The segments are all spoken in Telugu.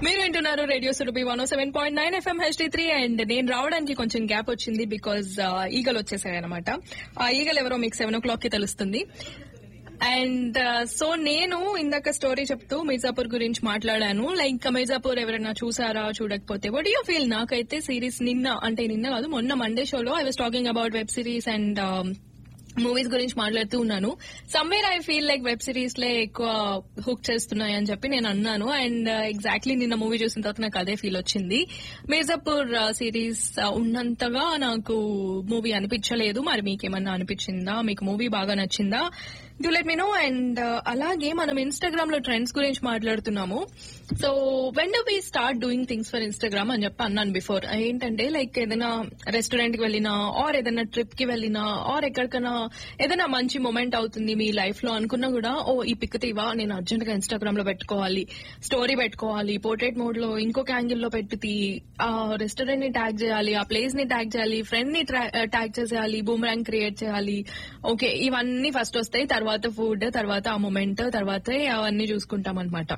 మీరు వింటున్నారు radio Surabhi one seven point nine FM HD three and నేను రావడానికి కొంచెం గ్యాప్ వచ్చింది బికాజ్ ఈగలు వచ్చేసాయి అనమాట ఆ ఈగలు ఎవరో మీకు సెవెన్ ఓ క్లాక్ కి తెలుస్తుంది అండ్ సో నేను ఇందాక స్టోరీ చెప్తూ మిర్జాపూర్ గురించి మాట్లాడాను లైక్ మిర్జాపూర్ ఎవరైనా చూసారా చూడకపోతే వట్ యూ ఫీల్ నాకైతే సిరీస్ నిన్న అంటే నిన్న కాదు మొన్న మండే షోలో I was talking about web series and movies గురించి మాట్లాడుతూ ఉన్నాను somewhere I feel like web series లే ఎక్కువ హుక్ చేస్తున్నాయి అని చెప్పి నేను అన్నాను అండ్ ఎగ్జాక్ట్లీ నిన్న మూవీ చూసిన తర్వాత నాకు అదే ఫీల్ వచ్చింది మిర్జాపూర్ సిరీస్ ఉన్నంతగా నాకు మూవీ అనిపించలేదు మరి మీకేమన్నా అనిపించిందా మీకు మూవీ బాగా నచ్చిందా do let me know and అలాగే మనం ఇన్స్టాగ్రామ్ లో ట్రెండ్స్ గురించి మాట్లాడుతున్నాము so when do we start doing things for Instagram అని చెప్పి అన్నాను బిఫోర్ ఏంటంటే లైక్ ఏదైనా రెస్టారెంట్ కి వెళ్ళినా ఆర్ ఏదైనా ట్రిప్ కి వెళ్ళినా ఆర్ ఎక్కడికైనా ఏదైనా మంచి మూమెంట్ అవుతుంది మీ లైఫ్ లో అనుకున్నా కూడా ఓ ఈ పిక్ తీవా నేను అర్జెంట్ గా ఇన్స్టాగ్రామ్ లో పెట్టుకోవాలి స్టోరీ పెట్టుకోవాలి పోర్ట్రేట్ మోడ్ లో ఇంకొక యాంగిల్ లో పెట్టి తీ, ఆ రెస్టారెంట్ ని ట్యాగ్ చేయాలి ఆ ప్లేస్ ని ట్యాగ్ చేయాలి ఫ్రెండ్ ని ట్యాగ్ చేసేయాలి బూమ్ ర్యాంక్ క్రియేట్ చేయాలి ఓకే ఇవన్నీ ఫస్ట్ వస్తాయి తర్వాత ఫుడ్ తర్వాత ఆ మూమెంట్ తర్వాత అవన్నీ చూసుకుంటాం అనమాట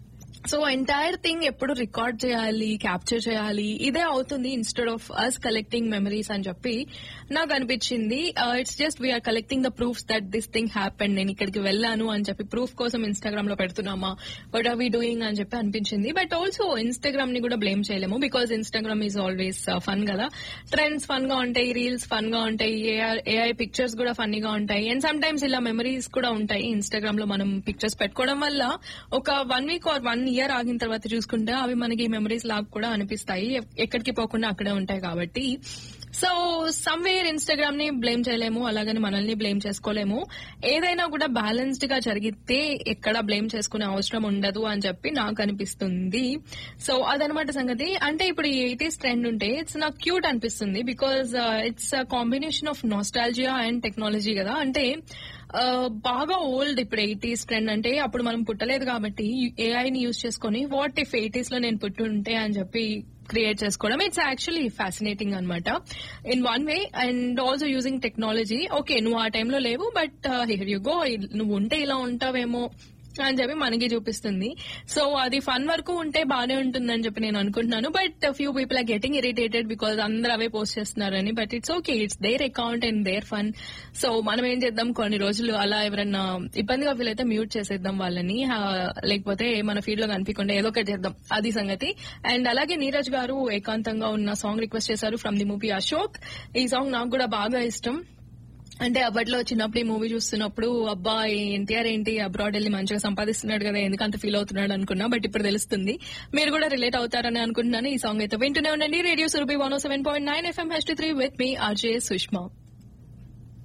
సో ఎంటైర్ థింగ్ ఎప్పుడు రికార్డ్ చేయాలి క్యాప్చర్ చేయాలి ఇదే అవుతుంది instead of us collecting memories అని చెప్పి నాకు అనిపించింది it's just we're collecting the proofs that this thing happen నేను ఇక్కడికి వెళ్ళాను అని చెప్పి ప్రూఫ్ కోసం ఇన్స్టాగ్రామ్ లో పెడుతున్నామా వట్ ఆర్ వీ డూయింగ్ అని చెప్పి అనిపించింది బట్ ఆల్సో ఇన్స్టాగ్రామ్ ని కూడా బ్లేమ్ చేయలేము because Instagram is always fun కదా ట్రెండ్స్ ఫన్ గా ఉంటాయి రీల్స్ ఫన్ గా ఉంటాయి ఏఐ పిక్చర్స్ కూడా ఫన్నీగా ఉంటాయి అండ్ సమ్ టైమ్స్ ఇలా మెమరీస్ కూడా ఉంటాయి ఇన్స్టాగ్రామ్ లో మనం పిక్చర్స్ పెట్టుకోవడం వల్ల ఒక one week or one year ఆగిన తర్వాత చూసుకుంటే అవి మనకి మెమరీస్ లాగా కూడా అనిపిస్తాయి ఎక్- ఎక్కడికి పోకుండా అక్కడే ఉంటాయి కాబట్టి సో సమ్వేర్ ఇన్స్టాగ్రామ్ ని బ్లేమ్ చేయలేము అలాగని మనల్ని బ్లేమ్ చేసుకోలేము ఏదైనా కూడా బ్యాలెన్స్డ్ గా జరిగితే ఎక్కడ బ్లేమ్ చేసుకునే అవసరం ఉండదు అని చెప్పి నాకు అనిపిస్తుంది సో అదనమాట సంగతి అంటే ఇప్పుడు ఈ ఎయిటీస్ ట్రెండ్ ఉంటే ఇట్స్ నాకు క్యూట్ అనిపిస్తుంది because it's combination of nostalgia and technology కదా అంటే ఆ, బాగా ఓల్డ్ ఇప్పుడు ఎయిటీస్ ట్రెండ్ అంటే అప్పుడు మనం పుట్టలేదు కాబట్టి ఏఐని యూజ్ చేసుకొని వాట్ ఇఫ్ ఎయిటీస్ లో నేను పుట్టుంటే అని చెప్పి క్రియేట్ చేసుకోవడం ఇట్స్ యాక్చువల్లీ ఫ్యాసినేటింగ్ అనమాట in one way and also using technology okay నువ్వు ఆ టైంలో లేవు బట్ హియర్ యు గో నువ్వు ఉంటే ఇలా ఉంటావేమో అని చెప్పి మనకి చూపిస్తుంది సో అది ఫన్ వరకు ఉంటే బానే ఉంటుందని చెప్పి నేను అనుకుంటున్నాను but few people are getting irritated because అందరూ అవే పోస్ట్ చేస్తున్నారని but it's okay it's their account and their fun so మనం ఏం చేద్దాం కొన్ని రోజులు అలా ఎవరైనా ఇబ్బందిగా ఫీల్ అయితే మ్యూట్ చేసేద్దాం వాళ్ళని ఆ, లేకపోతే మన ఫీల్డ్ లో కనిపించకుండా ఏదో ఒకటి చేద్దాం అది సంగతి అండ్ అలాగే నీరజ్ గారు ఏకాంతంగా ఉన్న సాంగ్ రిక్వెస్ట్ చేశారు ఫ్రమ్ ది మూవీ అశోక్ ఈ సాంగ్ నాకు కూడా బాగా ఇష్టం అంటే అప్పట్లో చిన్నప్పుడు ఈ మూవీ చూస్తున్నప్పుడు అబ్బా ఎన్టీఆర్ ఏంటి అబ్రాడ్ వెళ్ళి మంచిగా సంపాదిస్తున్నాడు కదా ఎందుకంత ఫీల్ అవుతున్నాడు అనుకున్నా బట్ ఇప్పుడు తెలుస్తుంది మీరు కూడా రిలేట్ అవుతారని అనుకుంటున్నాను ఈ సాంగ్ అయితే వింటూనే ఉండండి radio Surabhi one seven point nine FM H three with మీ ఆర్జే సుష్మా